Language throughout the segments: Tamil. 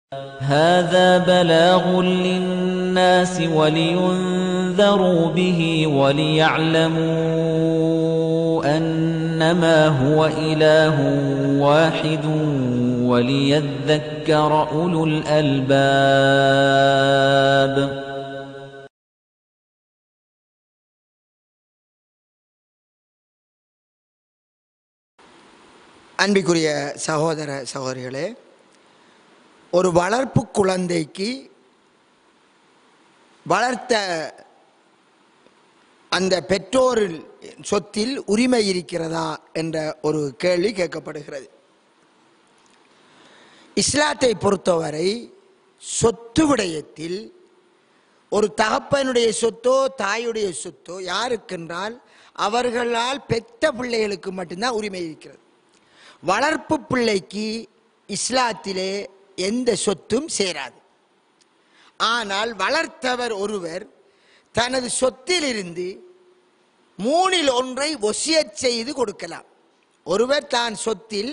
هذا بلاغ للناس ولينذروا به وليعلموا أنما هو إله واحد وليذكر أولو الألباب அன்பிற்குரிய சகோதர சகோதரிகளே ஒரு வளர்ப்பு குழந்தைக்கு வளர்த்த அந்த பெற்றோரில் சொத்தில் உரிமை இருக்கிறதா என்ற ஒரு கேள்வி கேட்கப்படுகிறது இஸ்லாத்தை பொறுத்தவரை சொத்து விடயத்தில் ஒரு தகப்பனுடைய சொத்தோ தாயுடைய சொத்தோ யாருக்கென்றால் அவர்களால் பெத்த பிள்ளைகளுக்கு மட்டும்தான் உரிமை இருக்கிறது வளர்ப்பு பிள்ளைக்கு இஸ்லாத்திலே எந்த சொத்தும் சேராது ஆனால் வளர்த்தவர் ஒருவர் தனது சொத்திலிருந்து மூணில் ஒன்றை ஒசியச் செய்து கொடுக்கலாம் ஒருவர் தான் சொத்தில்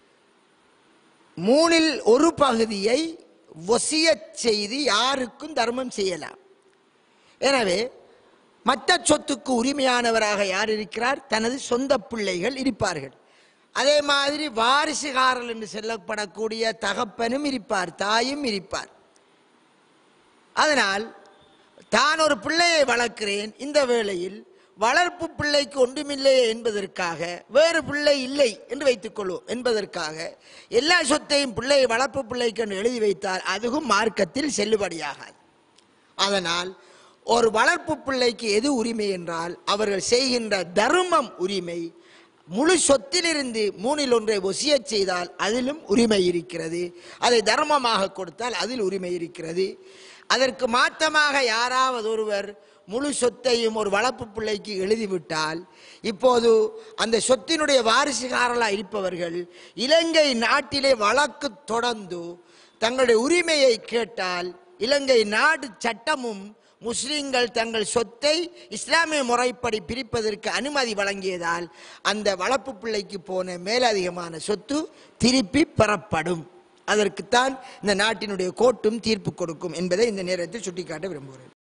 மூணில் ஒரு பகுதியை ஒசியச் செய்து யாருக்கும் தர்மம் செய்யலாம் எனவே மற்ற சொத்துக்கு உரிமையானவராக யார் இருக்கிறார் தனது சொந்த பிள்ளைகள் இருப்பார்கள் அதே மாதிரி வாரிசுகாரல் என்று சொல்லப்படக்கூடிய தகப்பனும் இருப்பார் தாயும் இருப்பார் அதனால் தான் ஒரு பிள்ளையை வளர்க்கிறேன் இந்த வேளையில் வளர்ப்பு பிள்ளைக்கு ஒன்றுமில்லையே என்பதற்காக வேறு பிள்ளை இல்லை என்று வைத்துக்கொள்வோம் என்பதற்காக எல்லா சொத்தையும் பிள்ளை வளர்ப்பு பிள்ளைக்கு என்று எழுதி வைத்தால் அதுவும் மார்க்கத்தில் செல்லுபடியாகாது அதனால் ஒரு வளர்ப்பு பிள்ளைக்கு எது உரிமை என்றால் அவர்கள் செய்கின்ற தர்மம் உரிமை முழு சொத்திலிருந்து மூணில் ஒன்றை ஒசியச் செய்தால் அதிலும் உரிமை இருக்கிறது அதை தர்மமாக கொடுத்தால் அதில் உரிமை இருக்கிறது அதற்கு மாற்றமாக யாராவது ஒருவர் முழு சொத்தையும் ஒரு வளர்ப்பு பிள்ளைக்கு எழுதிவிட்டால் இப்போது அந்த சொத்தினுடைய வாரிசுகாரலாக இருப்பவர்கள் இலங்கை நாட்டிலே வழக்கு தொடர்ந்து தங்களுடைய உரிமையை கேட்டால் இலங்கை நாடு சட்டமும் முஸ்லிம்கள் தங்கள் சொத்தை இஸ்லாமிய முறைப்படி பிரிப்பதற்கு அனுமதி வழங்கியதால் அந்த வளர்ப்பு பிள்ளைக்கு போன மேலதிகமான சொத்து திருப்பி பெறப்படும் அதற்குத்தான் இந்த நாட்டினுடைய கோர்ட்டும் தீர்ப்பு கொடுக்கும் என்பதை இந்த நேரத்தில் சுட்டிக்காட்ட விரும்புகிறேன்